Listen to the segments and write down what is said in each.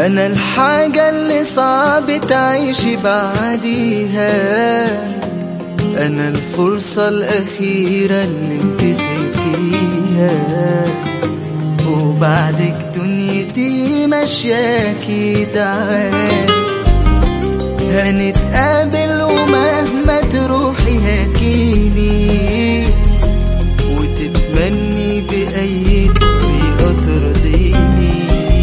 أنا الحاجة اللي صعب تعيشي بعديها أنا الفرصة الأخيرة اللي انت سبتيها وبعدك دنيتي مشاكي تعال هنتقابل ومهما تروحي هاكيني وتتمني بأي طريقة ترضيني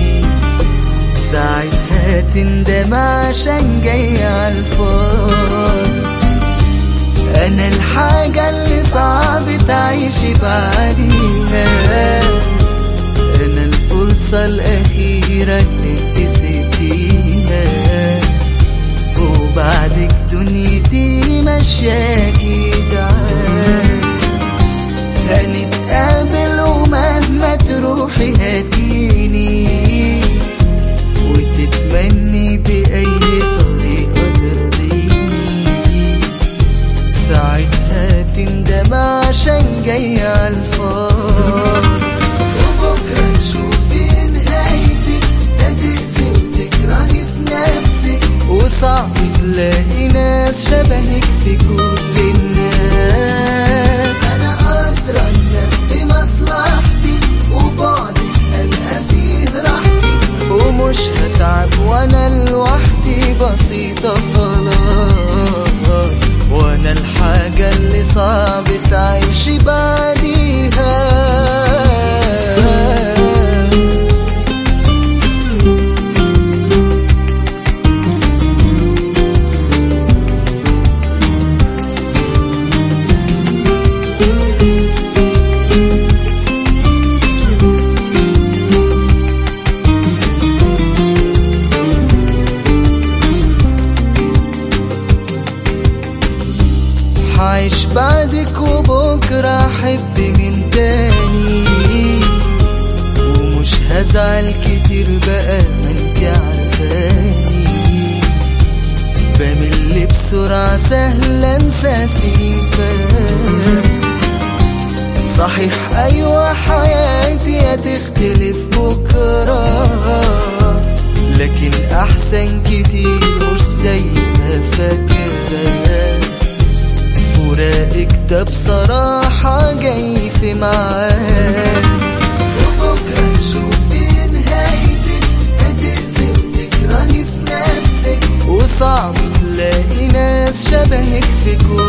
ساعتها تندم عشان جاي عالفاضي أنا الحاجة اللي صعب تعيشي بعديها أنا الفرصة الأخيرة اللي انت سبتيها وبعدك دنيتي مشاكي تعال هنتقابل ومهما تروحي هاتيني وتتمني بأي طريقة ترضيني ساعتها تندم عشان جاي عالفاضي وبكرة تشوفي نهايتك هتأذي وتكرهي في نفسك وصعب تلاقي ناس شبهك في كل الناس أنا أدرى الناس بمصلحتي وبعدك ألقى فيه راحتي ومش هتعب وأنا لوحدي بسيطة خلاص وأنا الحاجة اللي صعب تعيشي بعديها حعيش بعدك وبكرة أحب من تاني ومش هزعل كتير بقى ما انت عارفاني بمل بسرعة سهلة انسى سنين فاتوا صحيح أيوة حياتي هتختلف بكرة لكن أحسن كتير مش زي ما فاكرة فراقك ده بصراحة جاي في معاك وبكرة تشوفي نهايتك هتأذي وتكرهي في نفسك وصعب تلاقي ناس شبهك في كل